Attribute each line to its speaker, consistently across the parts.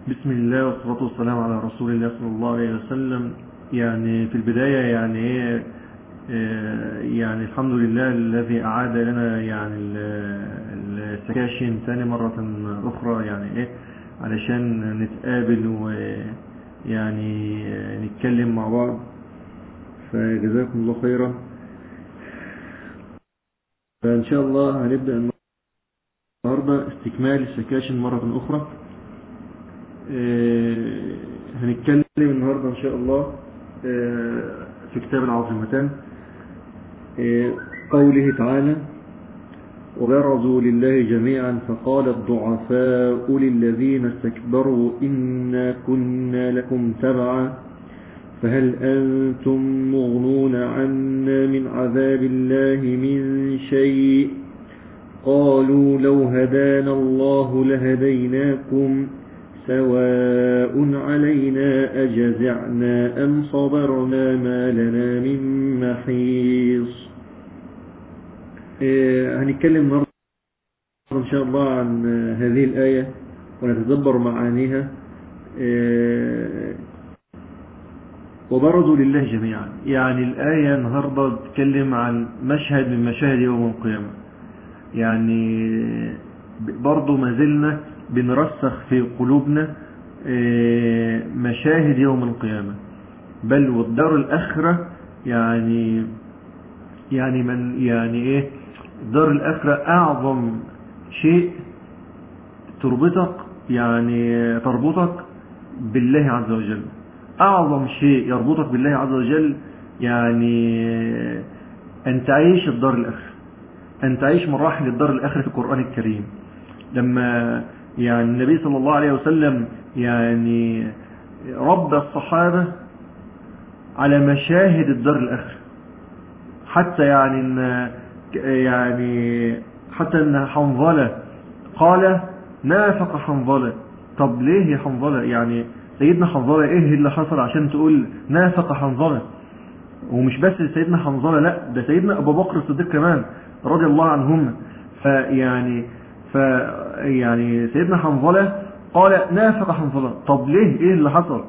Speaker 1: بسم الله والصلاة والسلام على رسول الله صلى الله عليه وسلم يعني في البداية يعني ايه آه، يعني الحمد لله الذي أعاد لنا يعني ال- السكاشن ثاني مرة أخرى يعني ايه علشان نتقابل ويعني نتكلم مع بعض فجزاكم الله خيرا فإن شاء الله هنبدأ النهاردة استكمال السكاشن مرة أخرى آه، هنتكلم النهاردة إن شاء الله آه، في كتاب العظيمتان آه، قوله تعالى وبرزوا لله جميعا فقال الضعفاء للذين استكبروا إنا كنا لكم تبعا فهل أنتم مغنون عنا من عذاب الله من شيء قالوا لو هدانا الله لهديناكم سواء علينا أجزعنا أم صبرنا ما لنا من محيص إيه، هنتكلم النهارده إن شاء الله عن هذه الآية ونتدبر معانيها إيه، وبرزوا لله جميعا يعني الآية النهاردة بتتكلم عن مشهد من مشاهد يوم القيامة يعني برضو ما زلنا بنرسخ في قلوبنا آه، مشاهد يوم القيامة بل والدار الآخرة يعني يعني من يعني ايه الدار الآخرة أعظم شيء تربطك يعني تربطك بالله عز وجل أعظم شيء يربطك بالله عز وجل يعني أن تعيش الدار الآخرة أن تعيش مراحل الدار الآخرة في القرآن الكريم لما يعني النبي صلى الله عليه وسلم يعني ربى الصحابة على مشاهد الدار الآخرة حتى يعني إن يعني حتى ان حنظلة قال نافق حنظلة طب ليه يا حنظلة يعني سيدنا حنظلة ايه اللي حصل عشان تقول نافق حنظلة ومش بس سيدنا حنظلة لا ده سيدنا ابو بكر الصديق كمان رضي الله عنهم فيعني ف يعني سيدنا حنظلة قال نافق حنظلة طب ليه ايه اللي حصل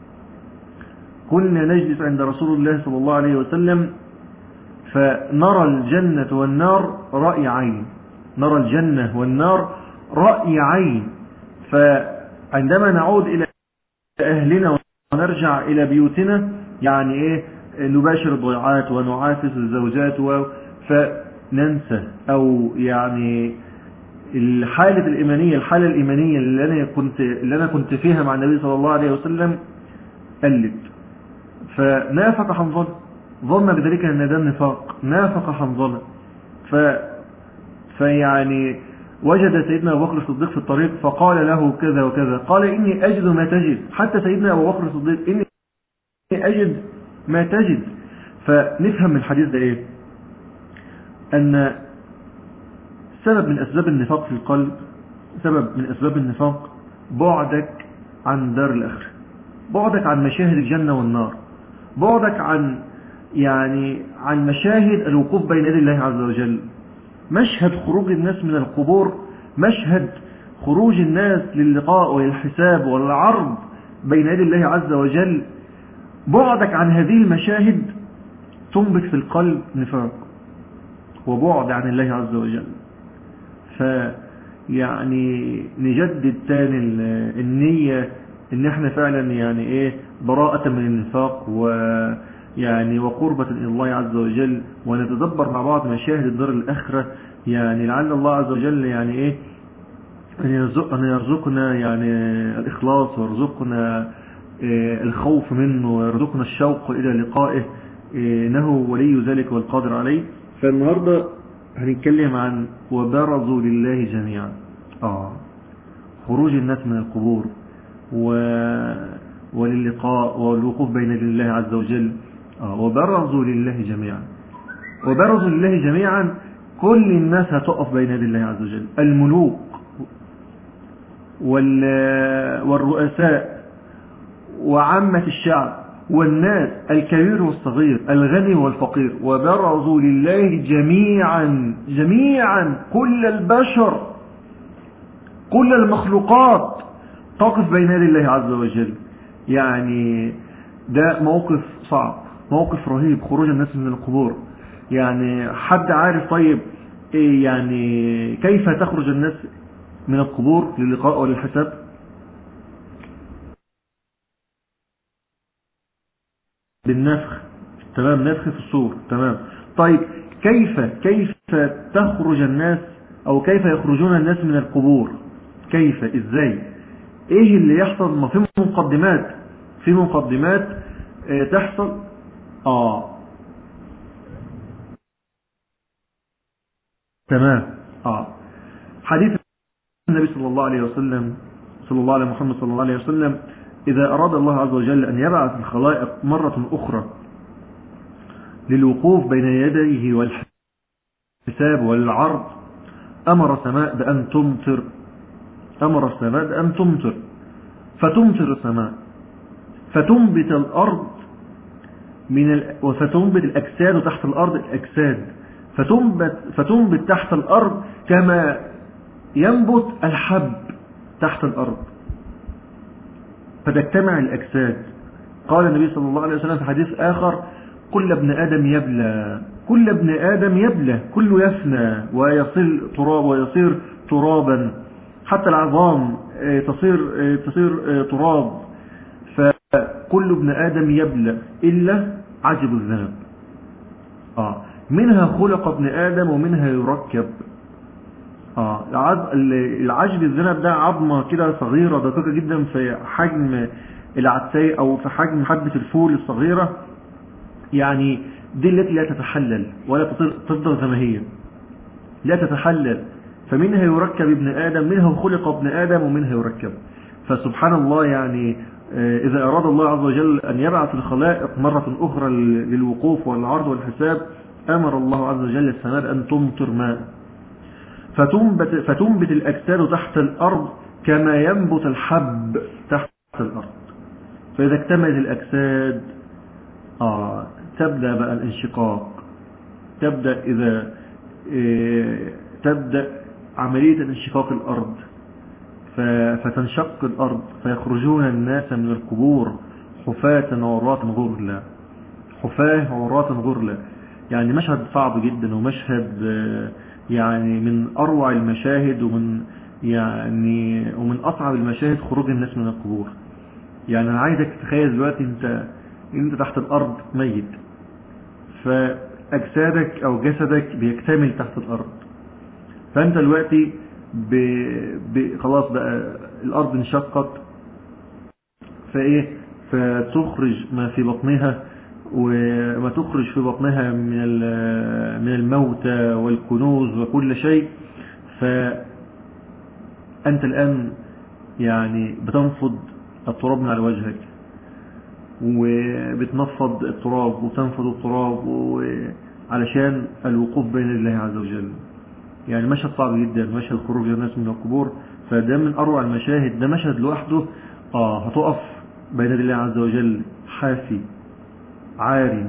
Speaker 1: كنا نجلس عند رسول الله صلى الله عليه وسلم فنرى الجنة والنار رأي عين نرى الجنة والنار رأي عين فعندما نعود إلى أهلنا ونرجع إلى بيوتنا يعني إيه نباشر الضيعات ونعافس الزوجات و فننسى أو يعني الحالة الإيمانية الحالة الإيمانية اللي أنا كنت اللي أنا كنت فيها مع النبي صلى الله عليه وسلم قلت فنافق حنظله ظن بذلك أن ده النفاق نافق حنظلة ف فيعني وجد سيدنا أبو بكر الصديق في الطريق فقال له كذا وكذا قال إني أجد ما تجد حتى سيدنا أبو بكر الصديق إني أجد ما تجد فنفهم من الحديث ده إيه أن سبب من أسباب النفاق في القلب سبب من أسباب النفاق بعدك عن دار الآخرة بعدك عن مشاهد الجنة والنار بعدك عن يعني عن مشاهد الوقوف بين يدي الله عز وجل مشهد خروج الناس من القبور مشهد خروج الناس للقاء وللحساب والعرض بين يدي الله عز وجل بعدك عن هذه المشاهد تنبت في القلب نفاق وبعد عن الله عز وجل فيعني نجدد تاني النية ان احنا فعلا يعني ايه براءة من النفاق و يعني وقربة إلى الله عز وجل ونتدبر مع بعض مشاهد الدار الآخرة يعني لعل الله عز وجل يعني إيه أن, يرزق أن يرزقنا يعني الإخلاص ويرزقنا إيه الخوف منه ويرزقنا الشوق إلى لقائه إنه ولي ذلك والقادر عليه فالنهاردة هنتكلم عن وبرزوا لله جميعا آه خروج الناس من القبور و وللقاء والوقوف بين الله عز وجل وبرزوا لله جميعا وبرزوا لله جميعا كل الناس هتقف بين يدي الله عز وجل الملوك والرؤساء وعامة الشعب والناس الكبير والصغير الغني والفقير وبرزوا لله جميعا جميعا كل البشر كل المخلوقات تقف بين يدي الله عز وجل يعني ده موقف صعب موقف رهيب خروج الناس من القبور يعني حد عارف طيب إيه يعني كيف تخرج الناس من القبور للقاء وللحساب بالنفخ تمام نفخ في الصور تمام طيب كيف كيف تخرج الناس او كيف يخرجون الناس من القبور كيف ازاي ايه اللي يحصل ما في مقدمات في مقدمات اه تحصل اه تمام اه حديث النبي صلى الله عليه وسلم صلى الله عليه محمد صلى الله عليه وسلم إذا أراد الله عز وجل أن يبعث الخلائق مرة أخرى للوقوف بين يديه والحساب والعرض أمر السماء بأن تمطر أمر السماء بأن تمطر فتمطر السماء فتنبت الأرض من ال... وفتنبت الأجساد تحت الأرض الأجساد فتنبت, فتنبت تحت الأرض كما ينبت الحب تحت الأرض فتجتمع الأجساد قال النبي صلى الله عليه وسلم في حديث آخر كل ابن آدم يبلى كل ابن آدم يبلى كله يفنى ويصير تراب ويصير ترابا حتى العظام تصير تصير تراب فكل ابن آدم يبلى إلا عجب الذنب آه منها خلق ابن آدم ومنها يركب آه العجب الذنب ده عظمة كده صغيرة دقيقة جدا في حجم العدسية أو في حجم حبة الفول الصغيرة يعني دي التي لا تتحلل ولا تفضل زي ما هي لا تتحلل فمنها يركب ابن آدم منها خلق ابن آدم ومنها يركب فسبحان الله يعني إذا أراد الله عز وجل أن يبعث الخلائق مرة أخرى للوقوف والعرض والحساب أمر الله عز وجل السماء أن تمطر ماء فتنبت, فتنبت الأجساد تحت الأرض كما ينبت الحب تحت الأرض فإذا اكتملت الأجساد آه تبدأ بقى الانشقاق تبدأ إذا إيه تبدأ عملية انشقاق الأرض فتنشق الأرض فيخرجون الناس من القبور حفاة عراة غرلا حفاة عراة غرلا يعني مشهد صعب جدا ومشهد يعني من أروع المشاهد ومن يعني ومن أصعب المشاهد خروج الناس من القبور يعني أنا عايزك تتخيل دلوقتي أنت أنت تحت الأرض ميت فأجسادك أو جسدك بيكتمل تحت الأرض فأنت دلوقتي ب... ب... خلاص بقى الأرض انشقت فإيه فتخرج ما في بطنها وما تخرج في بطنها من من الموتى والكنوز وكل شيء فأنت الآن يعني بتنفض التراب من على وجهك وبتنفض التراب وتنفض التراب علشان الوقوف بين الله عز وجل يعني مشهد صعب جدا مشهد خروج الناس من القبور فده من أروع المشاهد ده مشهد لوحده آه هتقف بين الله عز وجل حافي عار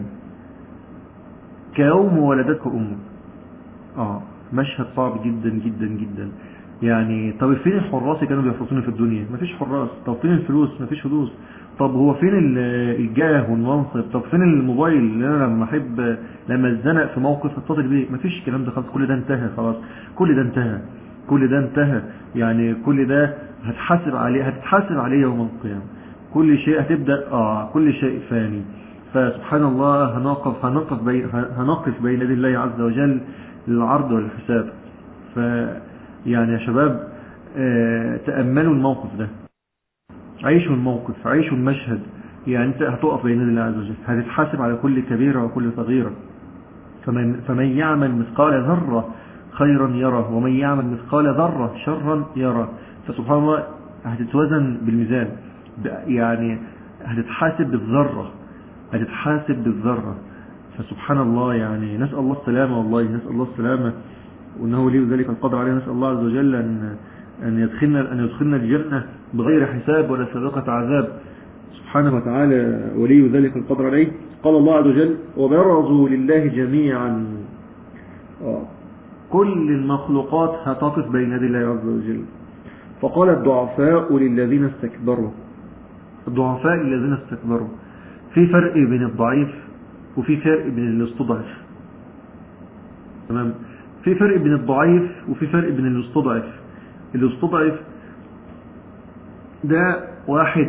Speaker 1: كيوم ولدتك أمك آه مشهد صعب جدا جدا جدا يعني طب فين الحراس اللي كانوا بيحرسوني في الدنيا مفيش حراس طب فين الفلوس مفيش فلوس طب هو فين الجاه والمنصب طب فين الموبايل اللي انا لما احب لما اتزنق في موقف اتصل بيه مفيش الكلام ده خلاص كل ده انتهى خلاص كل ده انتهى كل ده انتهى يعني كل ده هتحاسب عليه هتتحاسب عليه يوم القيامه كل شيء هتبدا اه كل شيء فاني فسبحان الله هنقف هنقف بين هنقف بين يدي الله عز وجل للعرض والحساب ف يعني يا شباب اه تأملوا الموقف ده عيشوا الموقف عيشوا المشهد يعني انت هتقف بين الله عز وجل هتتحاسب على كل كبيرة وكل صغيرة فمن, فمن يعمل مثقال ذرة خيرا يره ومن يعمل مثقال ذرة شرا يره فسبحان الله هتتوزن بالميزان يعني هتتحاسب بالذرة هتتحاسب بالذرة فسبحان الله يعني نسأل الله السلامة والله نسأل الله السلامة وأنه ولي ذلك القدر عليه نسأل الله عز وجل أن أن يدخلنا أن يدخلنا الجنة بغير حساب ولا سابقة عذاب سبحانه وتعالى ولي ذلك القدر عليه قال الله عز وجل وبرزوا لله جميعا كل المخلوقات هتقف بين يدي الله عز وجل فقال الضعفاء للذين استكبروا الضعفاء للذين استكبروا في فرق بين الضعيف وفي فرق بين اللي استضعف تمام في فرق بين الضعيف وفي فرق بين اللي استضعف اللي استضعف ده واحد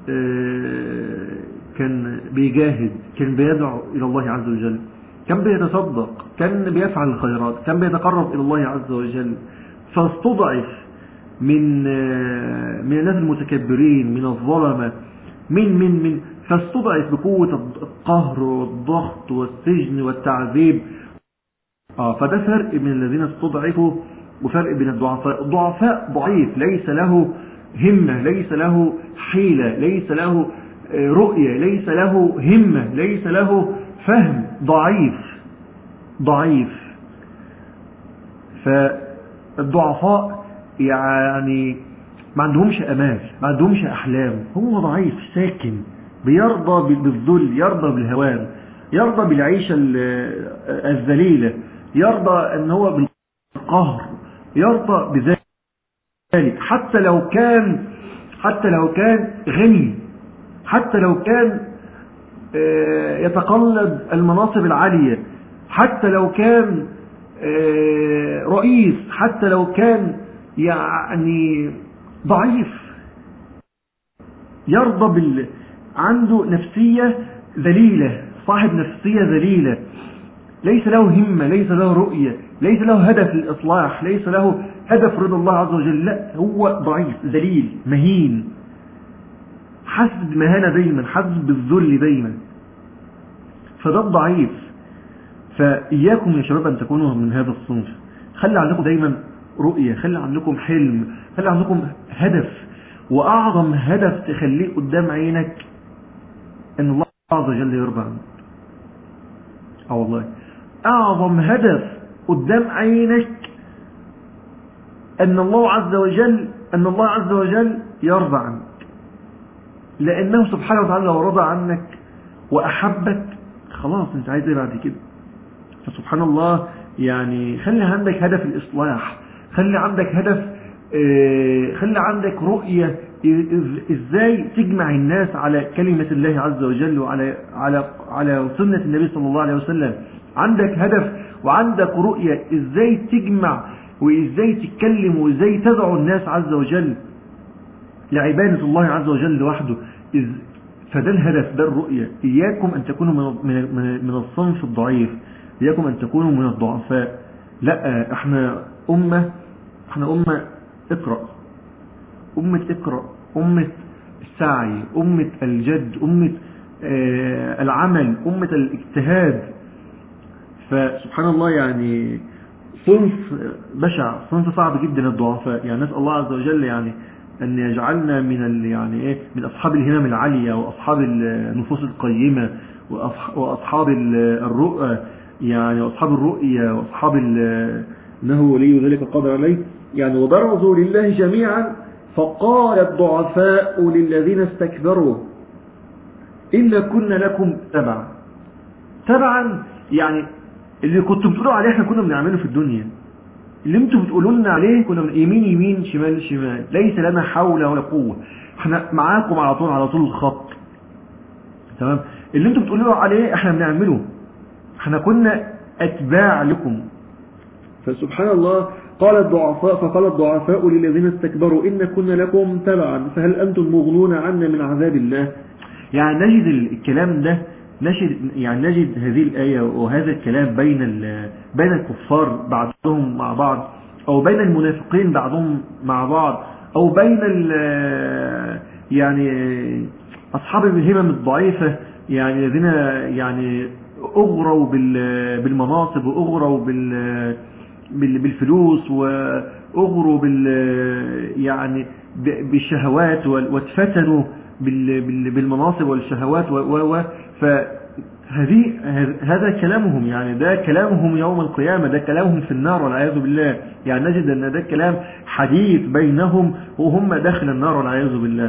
Speaker 1: كان بيجاهد كان بيدعو إلى الله عز وجل كان بيتصدق كان بيفعل الخيرات كان بيتقرب إلى الله عز وجل فاستضعف من من الناس المتكبرين من الظلمة من من من فاستضعف بقوة القهر والضغط والسجن والتعذيب آه فده فرق من الذين استضعفوا وفرق بين الضعفاء الضعفاء ضعيف ليس له همة ليس له حيلة ليس له رؤية ليس له همة ليس له فهم ضعيف ضعيف فالضعفاء يعني ما عندهمش أمال ما عندهمش أحلام هو ضعيف ساكن بيرضى بالذل يرضى بالهوان يرضى بالعيشة الذليلة يرضى ان هو بالقهر يرضى بذلك حتى لو كان حتى لو كان غني حتى لو كان يتقلد المناصب العالية حتى لو كان رئيس حتى لو كان يعني ضعيف يرضى بال عنده نفسية ذليلة صاحب نفسية ذليلة ليس له همة ليس له رؤية ليس له هدف الإصلاح ليس له هدف رضا الله عز وجل لا هو ضعيف ذليل مهين حاسس بمهانة دايما حاسس بالذل دايما فده الضعيف فإياكم يا شباب أن تكونوا من هذا الصنف خلي عندكم دايما رؤية خلي عندكم حلم خلي عندكم هدف وأعظم هدف تخليه قدام عينك أن الله عز وجل يرضى عنك اه والله أعظم هدف قدام عينك أن الله عز وجل أن الله عز وجل يرضى عنك لأنه سبحانه وتعالى لو رضى عنك وأحبك خلاص أنت عايز ايه بعد كده فسبحان الله يعني خلي عندك هدف الإصلاح خلي عندك هدف اه خلي عندك رؤية ازاي تجمع الناس على كلمة الله عز وجل وعلى على على سنة النبي صلى الله عليه وسلم عندك هدف وعندك رؤية ازاي تجمع وازاي تتكلم وازاي تدعو الناس عز وجل لعبادة الله عز وجل وحده فده الهدف ده الرؤية إياكم أن تكونوا من من من الصنف الضعيف إياكم أن تكونوا من الضعفاء لا احنا أمة احنا أمة اقرأ أمة اقرأ أمة السعي أمة الجد أمة آه العمل أمة الاجتهاد فسبحان الله يعني صنف بشع صنف صعب جدا الضعفاء يعني نسأل الله عز وجل يعني أن يجعلنا من ال يعني إيه من أصحاب الهمم العالية وأصحاب النفوس القيمة وأصحاب الرؤى يعني وأصحاب الرؤية وأصحاب أنه ولي ذلك قادر عليه يعني وبرزوا لله جميعا فقال الضعفاء للذين استكبروا إلا كنا لكم تبعا تبعا يعني اللي كنتم بتقولوا عليه احنا كنا بنعمله في الدنيا اللي انتم بتقولوا لنا عليه كنا من يمين يمين شمال شمال ليس لنا حول ولا قوة احنا معاكم على طول على طول الخط تمام اللي انتم بتقولوا عليه احنا بنعمله احنا كنا اتباع لكم فسبحان الله قال الضعفاء فقال الضعفاء للذين استكبروا إن كنا لكم تبعا فهل أنتم مغنون عنا من عذاب الله يعني نجد الكلام ده نجد يعني نجد هذه الآية وهذا الكلام بين بين الكفار بعضهم مع بعض أو بين المنافقين بعضهم مع بعض أو بين يعني أصحاب الهمم الضعيفة يعني الذين يعني أغروا بالمناصب وأغروا بال بالفلوس واغروا بال يعني بالشهوات واتفتنوا بالمناصب والشهوات و فهذه هذا كلامهم يعني ده كلامهم يوم القيامة ده كلامهم في النار والعياذ بالله يعني نجد ان ده كلام حديث بينهم وهم داخل النار والعياذ بالله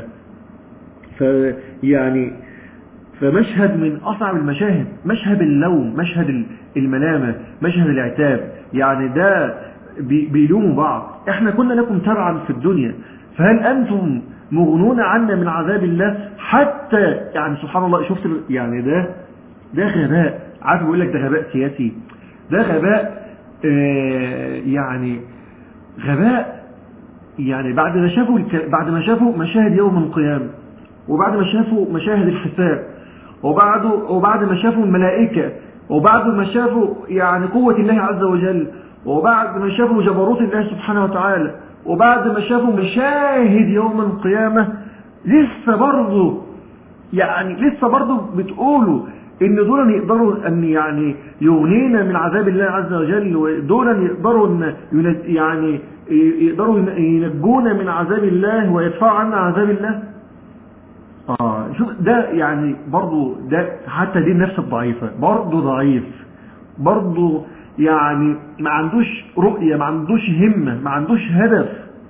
Speaker 1: فيعني فمشهد من أصعب المشاهد مشهد اللوم مشهد الملامة مشهد العتاب يعني ده بيلوموا بعض احنا كنا لكم تبعا في الدنيا فهل أنتم مغنون عنا من عذاب الله حتى يعني سبحان الله شفت يعني ده ده غباء عارف بيقول لك ده غباء سياسي ده غباء آه يعني غباء يعني بعد ما شافوا بعد ما شافوا مشاهد يوم القيامة وبعد ما شافوا مشاهد الحساب وبعد وبعد ما شافوا الملائكة وبعد ما شافوا يعني قوة الله عز وجل وبعد ما شافوا جبروت الله سبحانه وتعالى وبعد ما شافوا مشاهد يوم القيامة لسه برضه يعني لسه برضه بتقولوا ان دول يقدروا ان يعني يغنينا من عذاب الله عز وجل ودول يقدروا ان يعني يقدروا ينجونا من عذاب الله ويدفعوا عنا عذاب الله اه شوف ده يعني برضه ده حتى دي النفس الضعيفة برضه ضعيف برضه يعني ما عندوش رؤية ما عندوش همة ما عندوش هدف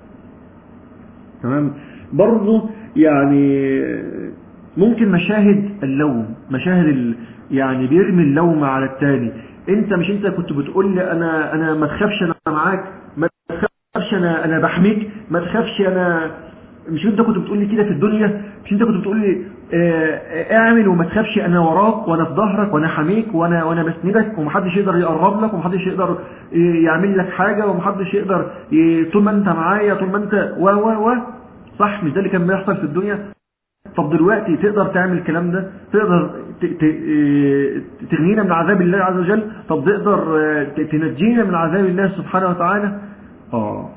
Speaker 1: تمام برضه يعني ممكن مشاهد اللوم مشاهد ال... يعني بيرمي اللوم على التاني انت مش انت كنت بتقول لي انا انا ما تخافش انا معاك ما تخافش انا انا بحميك ما تخافش انا مش انت كنت بتقول لي كده في الدنيا مش انت كنت بتقول لي اه اعمل وما تخافش انا وراك وانا في ظهرك وانا حميك وانا وانا بسندك ومحدش يقدر يقرب لك ومحدش يقدر يعمل لك حاجه ومحدش يقدر طول ما انت معايا طول ما انت و و و صح مش ده اللي كان بيحصل في الدنيا طب دلوقتي تقدر تعمل الكلام ده تقدر تغنينا من عذاب الله عز وجل طب تقدر تنجينا من عذاب الله سبحانه وتعالى اه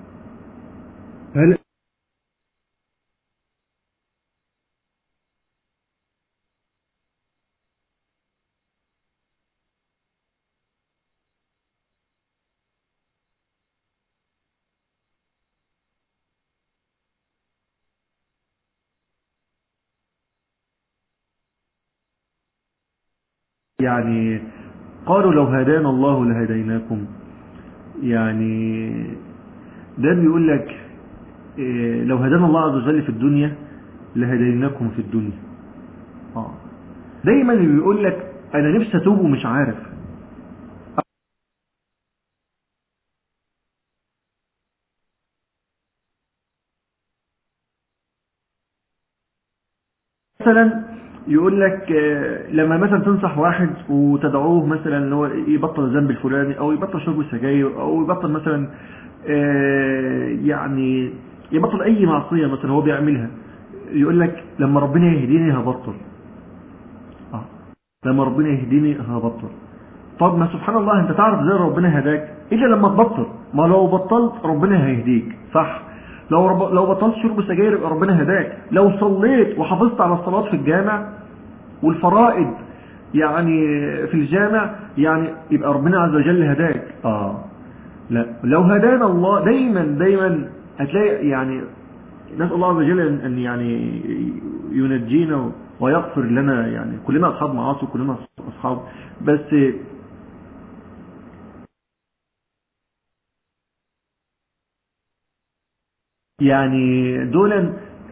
Speaker 1: هل يعني قالوا لو هدانا الله لهديناكم يعني ده بيقول لك لو هدانا الله عز وجل في الدنيا لهديناكم في الدنيا آه. دايما اللي بيقول لك انا نفسي اتوب ومش عارف مثلا يقول لك لما مثلا تنصح واحد وتدعوه مثلا ان هو يبطل الذنب الفلاني او يبطل شرب السجاير او يبطل مثلا يعني يبطل اي معصية مثلا هو بيعملها يقول لك لما ربنا يهديني هبطل آه. لما ربنا يهديني هبطل طب ما سبحان الله انت تعرف ازاي ربنا هداك الا لما تبطل ما لو بطلت ربنا هيهديك صح لو رب... لو بطلت شرب سجاير يبقى ربنا هداك لو صليت وحافظت على الصلاة في الجامع والفرائض يعني في الجامع يعني يبقى ربنا عز وجل هداك اه لا لو هدانا الله دايما دايما هتلاقي يعني نسأل الله عز وجل ان يعني ينجينا ويغفر لنا يعني كلنا اصحاب معاصي وكلنا اصحاب بس يعني دولا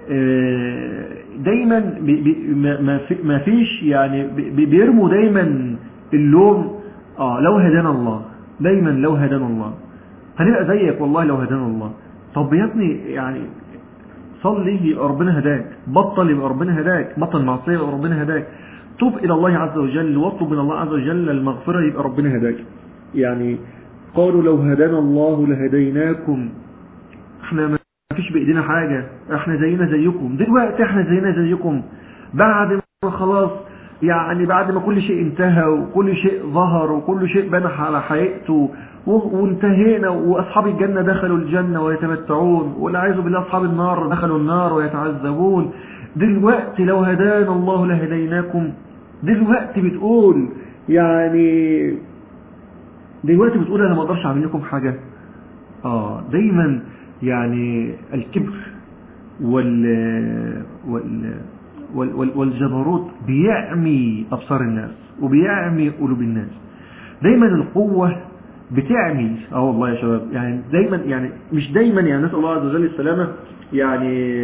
Speaker 1: دايما ما فيش يعني بيرموا دايما اللوم اه لو هدانا الله دايما لو هدانا الله هنبقى زيك والله لو هدانا الله طب يا ابني يعني صلي يبقى ربنا هداك بطل يبقى ربنا هداك بطل معصيه يبقى ربنا هداك توب الى الله عز وجل واطلب من الله عز وجل المغفره يبقى ربنا هداك يعني قالوا لو هدانا الله لهديناكم احنا ما فيش بايدينا حاجة احنا زينا زيكم دلوقتي احنا زينا زيكم بعد ما خلاص يعني بعد ما كل شيء انتهى وكل شيء ظهر وكل شيء بنى على حقيقته وانتهينا واصحاب الجنة دخلوا الجنة ويتمتعون والعياذ بالله اصحاب النار دخلوا النار ويتعذبون دلوقتي لو هدانا الله لهديناكم دلوقتي بتقول يعني دلوقتي بتقول انا ما اقدرش اعمل لكم حاجة اه دايما يعني الكبر وال وال وال والجبروت بيعمي أبصار الناس وبيعمي قلوب الناس دايما القوة بتعمي اه والله يا شباب يعني دايما يعني مش دايما يعني نسأل الله عز وجل السلامة يعني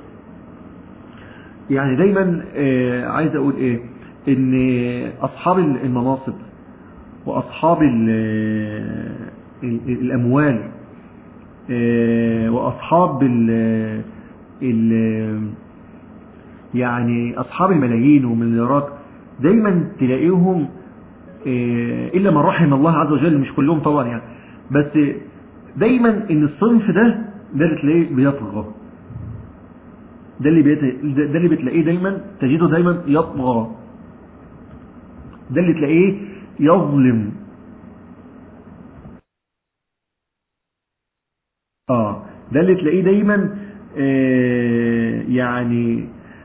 Speaker 1: يعني دايما آه عايز اقول ايه ان اصحاب المناصب واصحاب الاموال آه، وأصحاب ال ال يعني أصحاب الملايين والمليارات دايما تلاقيهم آه، إلا من رحم الله عز وجل مش كلهم طبعا يعني بس دايما ان الصنف ده ده اللي تلاقيه بيطغى ده اللي بيت... ده اللي بتلاقيه دايما تجده دايما يطغى ده اللي تلاقيه يظلم اه ده اللي تلاقيه دايما آه يعني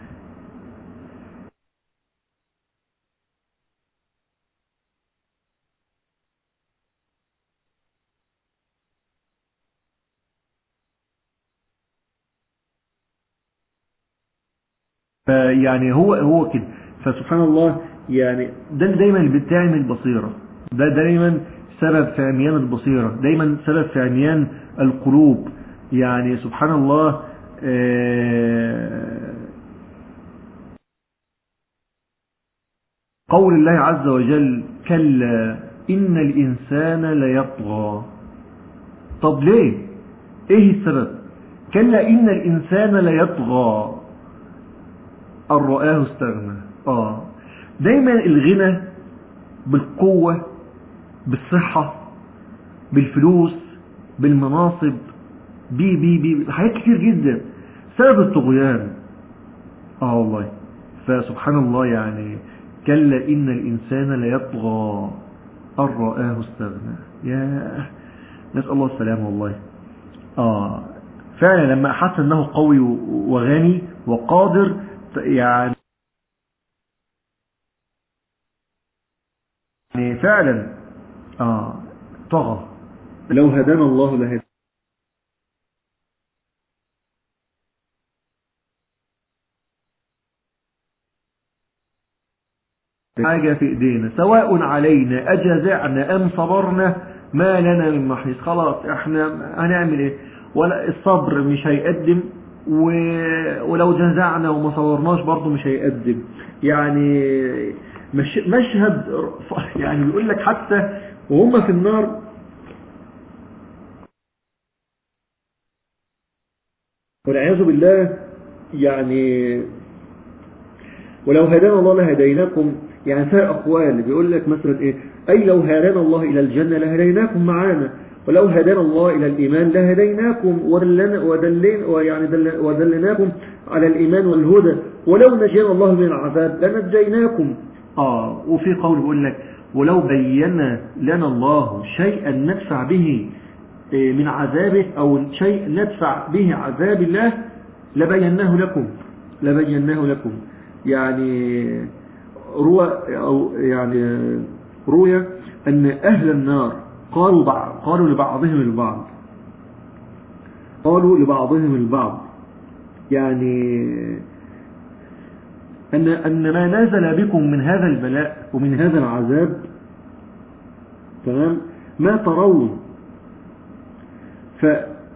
Speaker 1: فيعني هو هو كده فسبحان الله يعني ده اللي دايما اللي بتعمل بصيرة ده دايما سبب في عميان البصيرة دايما سبب في عميان القلوب يعني سبحان الله آه، قول الله عز وجل كلا إن الإنسان ليطغى طب ليه ايه السبب كلا إن الإنسان ليطغى أن رآه استغنى آه دايما الغنى بالقوة بالصحة بالفلوس بالمناصب بي بي بي حاجات كتير جدا سبب الطغيان اه والله فسبحان الله يعني كلا إن الإنسان ليطغى أن رآه استغنى يا نسأل الله السلامة والله آه فعلا لما أحس أنه قوي وغني وقادر يعني يعني فعلا آه طغى لو هدانا الله لهدانا حاجة في ايدينا سواء علينا اجزعنا ام صبرنا ما لنا من محيص خلاص احنا هنعمل ايه ولا الصبر مش هيقدم و... ولو جزعنا وما صورناش برضه مش هيقدم يعني مش... مشهد يعني بيقول لك حتى وهم في النار والعياذ بالله يعني ولو هدانا الله لهديناكم يعني فيها أقوال بيقول لك مثلا إيه أي لو هدانا الله إلى الجنة لهديناكم معانا ولو هدانا الله إلى الإيمان لهديناكم ودلنا ودلين ويعني دل ودلناكم على الإيمان والهدى ولو نجينا الله من العذاب لنجيناكم آه وفي قول بيقول لك ولو بين لنا الله شيئا ندفع به من عذابه أو شيء ندفع به عذاب الله لبيناه لكم لبيناه لكم يعني روى أو يعني روي أن أهل النار قالوا بعض قالوا لبعضهم البعض قالوا لبعضهم البعض يعني أن أن ما نزل بكم من هذا البلاء ومن هذا العذاب تمام ما ترون ف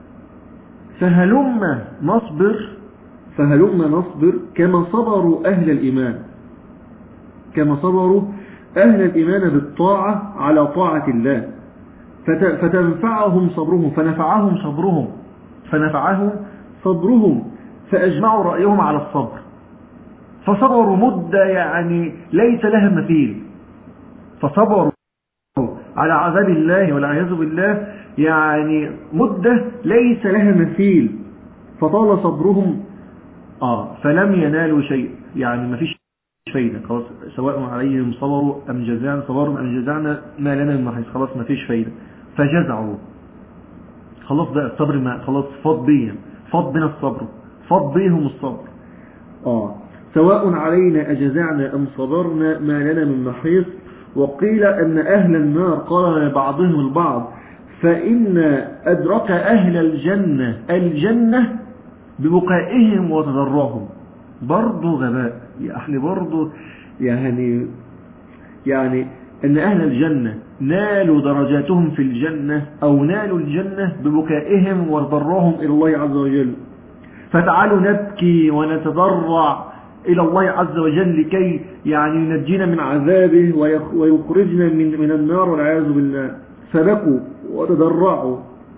Speaker 1: فهلم نصبر فهلم نصبر كما صبروا أهل الإيمان كما صبروا أهل الإيمان بالطاعة على طاعة الله فتنفعهم صبرهم فنفعهم صبرهم فنفعهم صبرهم فأجمعوا رأيهم على الصبر فصبروا مدة يعني ليس لها مثيل فصبروا على عذاب الله والعياذ بالله يعني مدة ليس لها مثيل فطال صبرهم آه فلم ينالوا شيء يعني ما فيش فايدة خلاص سواء عليهم صبروا أم جزعنا صبروا أم جزعنا ما لنا من محيص خلاص ما فيش فايدة فجزعوا خلاص بقى الصبر ما خلاص فاض بيهم فاض بنا الصبر فاض بيهم الصبر آه سواء علينا أجزعنا أم صبرنا ما لنا من محيص وقيل أن أهل النار قال لبعضهم البعض فإن أدرك أهل الجنة الجنة ببكائهم وتضرعهم برضه غباء يعني برضه يعني يعني أن أهل الجنة نالوا درجاتهم في الجنة أو نالوا الجنة ببكائهم وتضرعهم إلى الله عز وجل فتعالوا نبكي ونتضرع إلى الله عز وجل لكي يعني ينجينا من عذابه ويخرجنا من من النار والعياذ بالله فبكوا وتضرعوا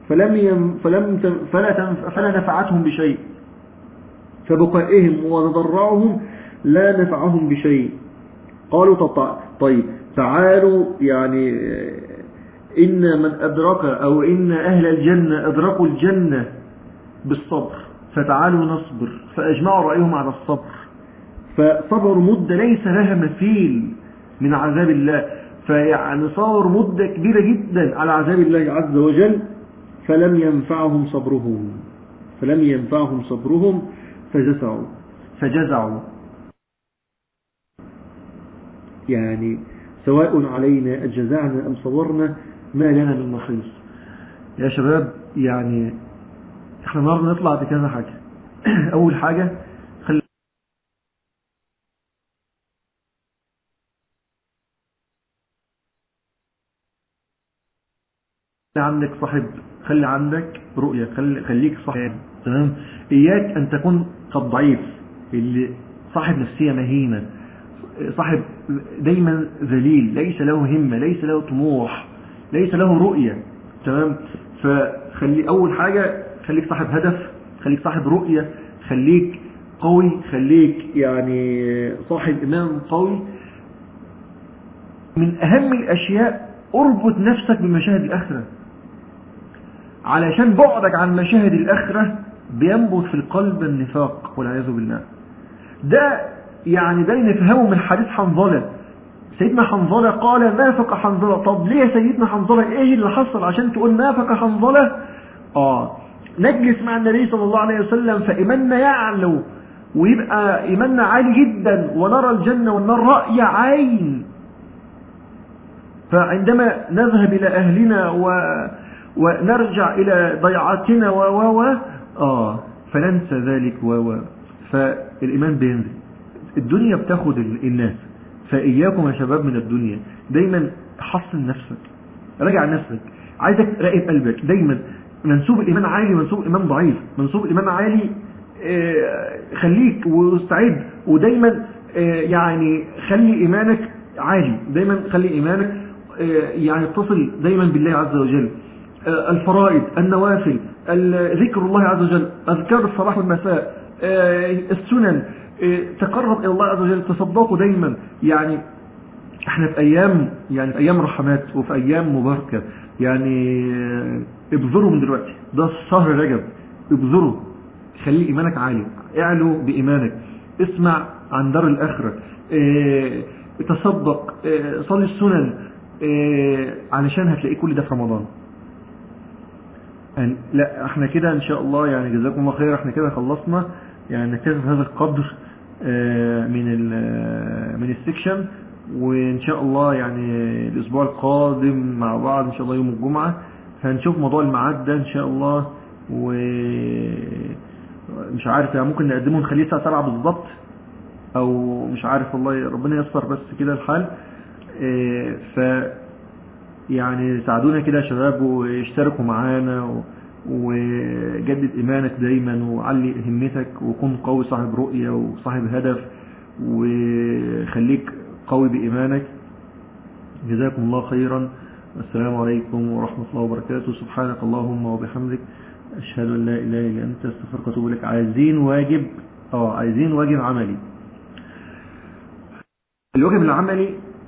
Speaker 1: فلم يم فلم تم فلا, تنف فلا نفعتهم بشيء فبقائهم وتضرعهم لا نفعهم بشيء قالوا طيب تعالوا يعني إن من أدرك أو إن أهل الجنة أدركوا الجنة بالصبر فتعالوا نصبر فأجمعوا رأيهم على الصبر فصبر مدة ليس لها مثيل من عذاب الله فيعني صار مدة كبيرة جدا على عذاب الله عز وجل فلم ينفعهم صبرهم فلم ينفعهم صبرهم فجزعوا فجزعوا يعني سواء علينا أجزعنا أم صبرنا ما لنا من محيص يا شباب يعني احنا النهارده نطلع بكذا حاجة أول حاجة خلي عندك صاحب خلي عندك رؤية خلي خليك صاحب تمام إياك أن تكون كالضعيف اللي صاحب نفسية مهينة صاحب دايما ذليل ليس له همة ليس له طموح ليس له رؤية تمام فخلي أول حاجة خليك صاحب هدف خليك صاحب رؤية خليك قوي خليك يعني صاحب إمام قوي من أهم الأشياء اربط نفسك بمشاهد الآخرة علشان بعدك عن مشاهد الآخرة بينبت في القلب النفاق والعياذ بالله ده يعني ده نفهمه من حديث حنظلة سيدنا حنظلة قال نافق حنظلة طب ليه يا سيدنا حنظلة ايه اللي حصل عشان تقول نافق حنظلة اه نجلس مع النبي صلى الله عليه وسلم فإيماننا يعلو ويبقى إيماننا عالي جدا ونرى الجنة والنار رأي عين فعندما نذهب إلى أهلنا و... ونرجع إلى ضيعتنا و و و آه فننسى ذلك و و فالإيمان بينزل الدنيا بتاخد الناس فإياكم يا شباب من الدنيا دايما حصن نفسك راجع نفسك عايزك راقب قلبك دايما منسوب الإيمان عالي منسوب الإيمان ضعيف منسوب الإيمان عالي خليك واستعد ودايما يعني خلي إيمانك عالي دايما خلي إيمانك يعني اتصل دايما بالله عز وجل الفرائض النوافل ذكر الله عز وجل أذكار الصباح والمساء السنن تقرب إلى الله عز وجل تصدقوا دايما يعني احنا في أيام يعني في أيام رحمات وفي أيام مباركة يعني ابذروا من دلوقتي ده شهر رجب ابذروا خلي إيمانك عالي اعلو بإيمانك اسمع عن دار الآخرة اه تصدق اه صلي السنن اه علشان هتلاقي كل ده في رمضان يعني لا احنا كده ان شاء الله يعني جزاكم الله خير احنا كده خلصنا يعني نكتفي هذا القدر من من السكشن وان شاء الله يعني الاسبوع القادم مع بعض ان شاء الله يوم الجمعة هنشوف موضوع الميعاد ده ان شاء الله ومش عارف يعني ممكن نقدمه نخليه الساعة 7 بالظبط او مش عارف والله ربنا ييسر بس كده الحال ف يعني ساعدونا كده يا شباب واشتركوا معانا و... وجدد إيمانك دايما وعلي همتك وكن قوي صاحب رؤية وصاحب هدف وخليك قوي بإيمانك جزاكم الله خيرا السلام عليكم ورحمة الله وبركاته سبحانك اللهم وبحمدك أشهد أن لا إله إلا أنت استغفرك وأتوب إليك عايزين واجب اه عايزين واجب عملي الواجب العملي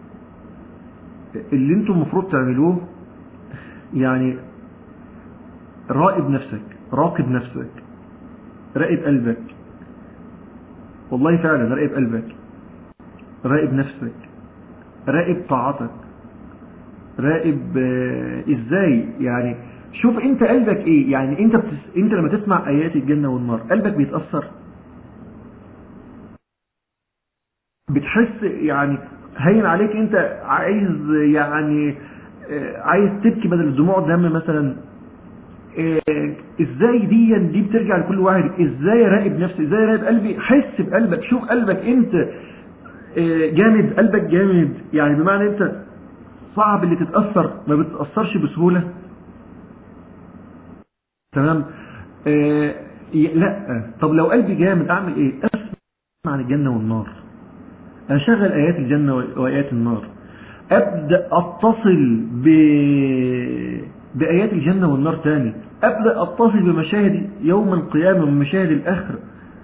Speaker 1: اللي انتم المفروض تعملوه يعني راقب نفسك راقب نفسك راقب قلبك والله فعلا راقب قلبك راقب نفسك راقب طاعتك راقب ازاي يعني شوف انت قلبك ايه يعني انت بتس... انت لما تسمع ايات الجنة والنار قلبك بيتأثر بتحس يعني هين عليك انت عايز يعني عايز تبكي بدل الدموع دم مثلا ازاي دي دي بترجع لكل واحد ازاي اراقب نفسي ازاي اراقب قلبي حس بقلبك شوف قلبك انت جامد قلبك جامد يعني بمعنى انت صعب اللي تتأثر ما بتتأثرش بسهولة تمام آه لا طب لو قلبي جامد اعمل ايه اسمع عن الجنة والنار اشغل ايات الجنة وايات النار ابدأ اتصل ب بآيات الجنة والنار تاني أبدأ أتصل بمشاهد يوم القيامة ومشاهد الآخرة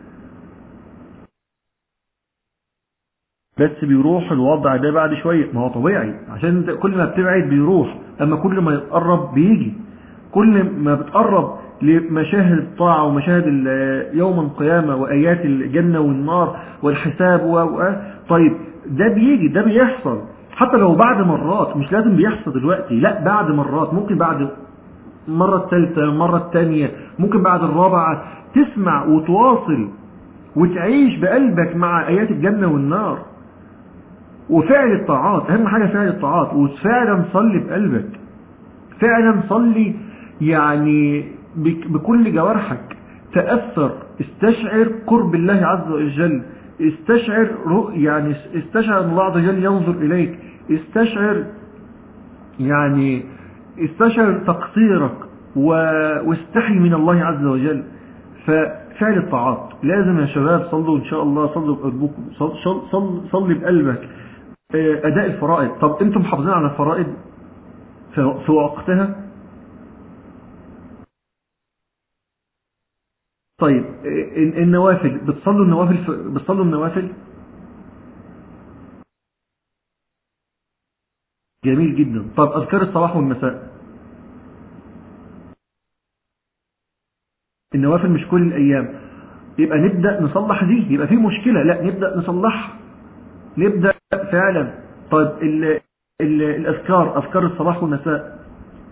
Speaker 1: بس بيروح الوضع ده بعد شوية ما هو طبيعي عشان انت كل ما بتبعد بيروح اما كل ما يتقرب بيجي كل ما بتقرب لمشاهد الطاعة ومشاهد يوم القيامة وآيات الجنة والنار والحساب و طيب ده بيجي ده بيحصل حتى لو بعد مرات مش لازم بيحصل دلوقتي لا بعد مرات ممكن بعد المرة الثالثة المرة الثانية ممكن بعد الرابعة تسمع وتواصل وتعيش بقلبك مع آيات الجنة والنار وفعل الطاعات أهم حاجة فعل الطاعات وفعلا صلي بقلبك فعلا صلي يعني بكل جوارحك تأثر استشعر قرب الله عز وجل استشعر يعني استشعر ان الله عز وجل ينظر إليك استشعر يعني استشعر تقصيرك واستحي من الله عز وجل ففعل الطاعات لازم يا شباب صلوا ان شاء الله صلوا بقلبكم صل صل صلي بقلبك اداء الفرائض طب انتم محافظين على الفرائض في وقتها طيب النوافل بتصلوا النوافل بتصلوا النوافل جميل جدا طب اذكار الصباح والمساء النوافل مش كل الايام يبقى نبدا نصلح دي يبقى في مشكله لا نبدا نصلحها نبدا فعلا طيب ال ال الاذكار اذكار الصباح والمساء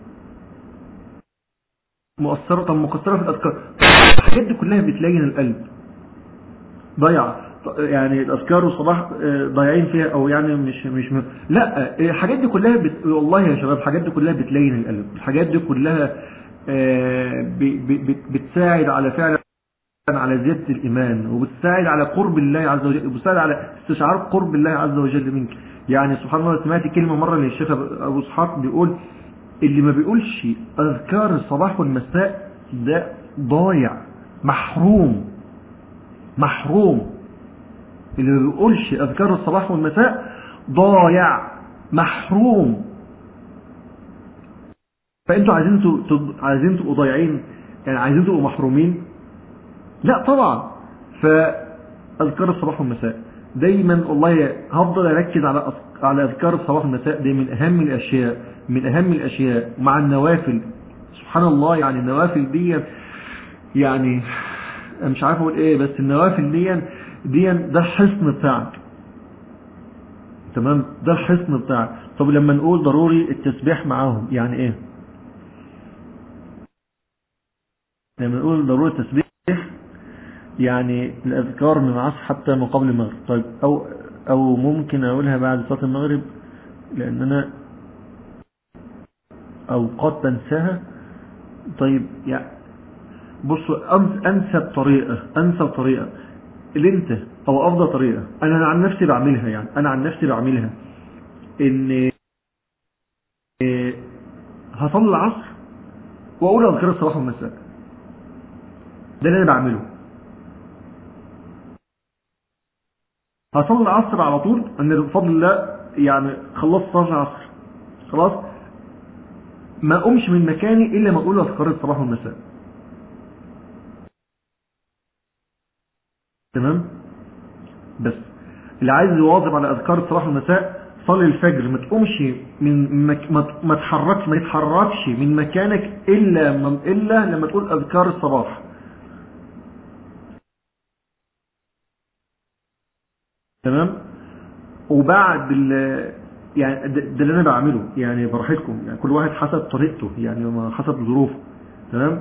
Speaker 1: مؤثرة طب مقصرة في الأذكار الحاجات دي كلها بتلين القلب ضيعة يعني الأذكار والصباح ضايعين فيها أو يعني مش مش م... لا الحاجات دي كلها بت... والله يا شباب الحاجات دي كلها بتلين القلب الحاجات دي كلها ب... ب... بتساعد على فعلا على زيادة الإيمان وبتساعد على قرب الله عز وجل وبتساعد على استشعار قرب الله عز وجل منك يعني سبحان الله سمعت كلمة مرة للشيخ أبو اسحاق بيقول اللي ما بيقولش أذكار الصباح والمساء ده ضايع محروم محروم اللي ما بيقولش أذكار الصباح والمساء ضايع محروم فأنتوا عايزين تبقوا عايزين تبقوا ضايعين يعني عايزين تبقوا محرومين لا طبعا فأذكار الصباح والمساء دايما والله هفضل أركز على على أذكار الصباح والمساء دي من أهم الأشياء من أهم الأشياء مع النوافل سبحان الله يعني النوافل دي يعني مش عارف أقول إيه بس النوافل دي دي ده الحصن بتاعك تمام ده الحصن بتاعك طب لما نقول ضروري التسبيح معاهم يعني إيه لما نقول ضروري التسبيح يعني الأذكار من العصر حتى ما قبل المغرب طيب أو أو ممكن أقولها بعد صلاة المغرب لأن أنا أوقات بنساها طيب يعني بصوا أنسب طريقة أنسب طريقة اللي أنت أو أفضل طريقة أنا عن نفسي بعملها يعني أنا عن نفسي بعملها إن هصلي العصر وأقول أذكار الصباح والمساء ده اللي أنا بعمله هصلي العصر على طول ان بفضل الله يعني خلصت صلاه العصر خلاص ما اقومش من مكاني الا ما اقول اذكار الصباح والمساء تمام بس اللي عايز يواظب على اذكار الصباح والمساء صلي الفجر ما تقومش من مك... ما تحركش ما يتحركش من مكانك الا من... الا لما تقول اذكار الصباح تمام وبعد يعني ده اللي انا بعمله يعني براحتكم يعني كل واحد حسب طريقته يعني حسب ظروفه تمام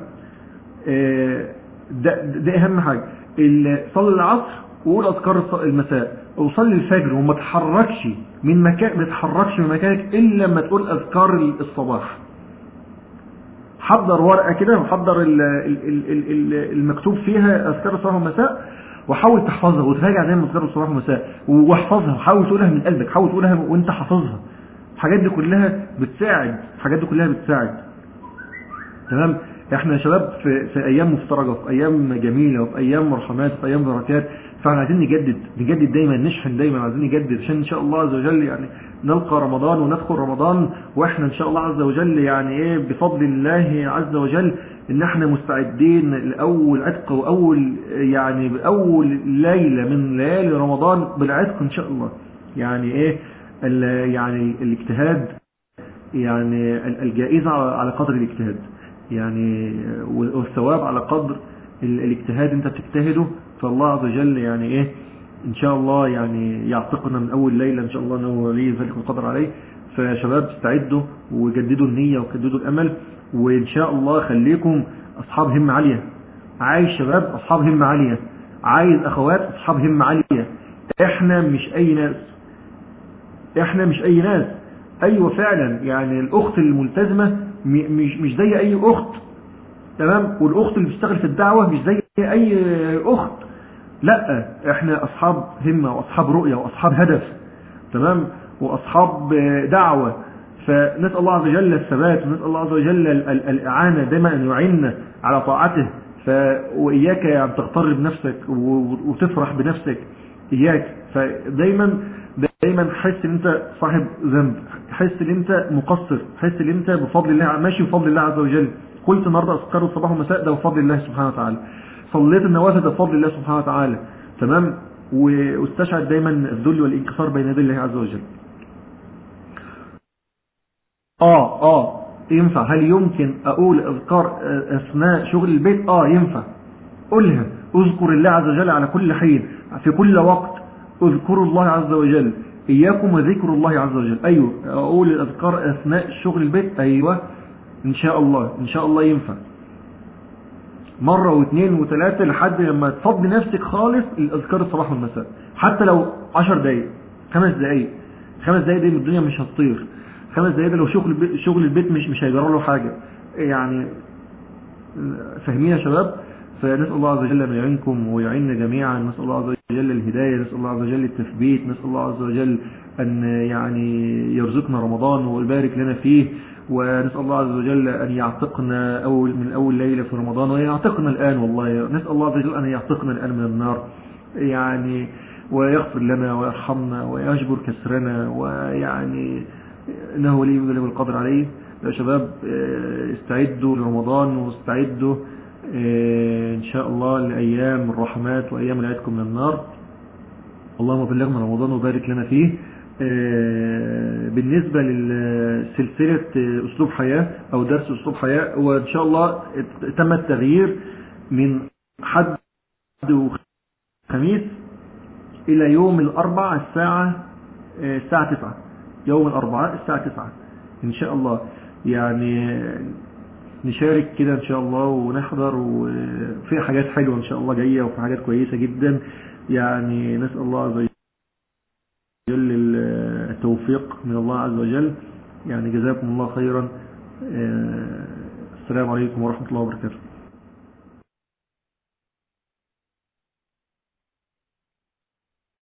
Speaker 1: ده ده اهم حاجه صلي العصر وقول اذكار المساء وصلي الفجر وما تتحركش من مكان ما تتحركش من مكانك الا لما تقول اذكار الصباح حضر ورقه كده وحضر المكتوب فيها اذكار الصباح والمساء وحاول تحفظها وتراجع دايما اذكار الصباح والمساء واحفظها وحاول تقولها من قلبك حاول تقولها وانت حافظها الحاجات دي كلها بتساعد الحاجات دي كلها بتساعد تمام احنا يا شباب في, في ايام مفترجة في ايام جميلة وفي ايام مرحمات وفي ايام بركات فاحنا عايزين نجدد نجدد دايما نشحن دايما عايزين نجدد عشان ان شاء الله عز وجل يعني نلقى رمضان وندخل رمضان واحنا ان شاء الله عز وجل يعني ايه بفضل الله عز وجل ان احنا مستعدين لاول عتق واول يعني باول ليله من ليالي رمضان بالعتق ان شاء الله يعني ايه يعني الاجتهاد يعني الجائزه على قدر الاجتهاد يعني والثواب على قدر الاجتهاد انت بتجتهده فالله عز وجل يعني ايه ان شاء الله يعني يعتقنا من اول ليلة ان شاء الله انه ولي ذلك القدر عليه فشباب استعدوا وجددوا النية وجددوا الامل وان شاء الله خليكم اصحاب همة عالية عايز شباب اصحاب همة عالية عايز اخوات اصحاب همة عالية احنا مش اي ناس احنا مش اي ناس ايوه فعلا يعني الاخت الملتزمة مش مش زي اي اخت تمام والاخت اللي بتشتغل في الدعوة مش زي اي اخت لا احنا اصحاب همة واصحاب رؤية واصحاب هدف تمام واصحاب دعوة فنسأل الله عز وجل الثبات ونسأل الله عز وجل الاعانة دائما ان يعيننا على طاعته ف واياك يعني تغتر بنفسك وتفرح بنفسك اياك فدايما دايما حس ان انت صاحب ذنب حس ان انت مقصر حس ان انت بفضل الله ماشي بفضل الله عز وجل قلت النهارده اذكار الصباح والمساء ده بفضل الله سبحانه وتعالى صليت النوافل ده بفضل الله سبحانه وتعالى تمام واستشعر دايما الذل والانكسار بين يدي الله عز وجل اه اه ينفع هل يمكن اقول اذكار اثناء شغل البيت اه ينفع قولها اذكر الله عز وجل على كل حين في كل وقت اذكروا الله عز وجل اياكم وذكر الله عز وجل ايوه اقول الاذكار اثناء شغل البيت ايوه ان شاء الله ان شاء الله ينفع مرة واثنين وثلاثة لحد لما تفضي نفسك خالص الاذكار الصباح والمساء حتى لو عشر دقايق خمس دقايق خمس دقايق دي من الدنيا مش هتطير خمس دقايق ده لو شغل شغل البيت مش مش هيجرى له حاجة يعني فاهمين يا شباب فنسأل الله عز وجل أن يعينكم ويعيننا جميعا نسأل الله عز وجل الهداية نسأل الله عز وجل التثبيت نسأل الله عز وجل أن يعني يرزقنا رمضان ويبارك لنا فيه ونسأل الله عز وجل أن يعتقنا أول من أول ليلة في رمضان ويعتقنا الآن والله نسأل الله عز وجل أن يعتقنا الآن من النار يعني ويغفر لنا ويرحمنا ويجبر كسرنا ويعني إنه ولي ذلك القدر عليه يا شباب استعدوا لرمضان واستعدوا إن شاء الله لأيام الرحمات وأيام العيدكم من النار اللهم بلغنا رمضان وبارك لنا فيه بالنسبة لسلسلة أسلوب حياة أو درس أسلوب حياة وإن شاء الله تم التغيير من حد وخميس إلى يوم الأربع الساعة الساعة 9 يوم الأربعاء الساعة 9 إن شاء الله يعني نشارك كده ان شاء الله ونحضر وفي حاجات حلوة ان شاء الله جاية وفي حاجات كويسة جدا يعني نسأل الله عز وجل التوفيق من الله عز وجل يعني جزاكم الله خيرا السلام عليكم ورحمة الله وبركاته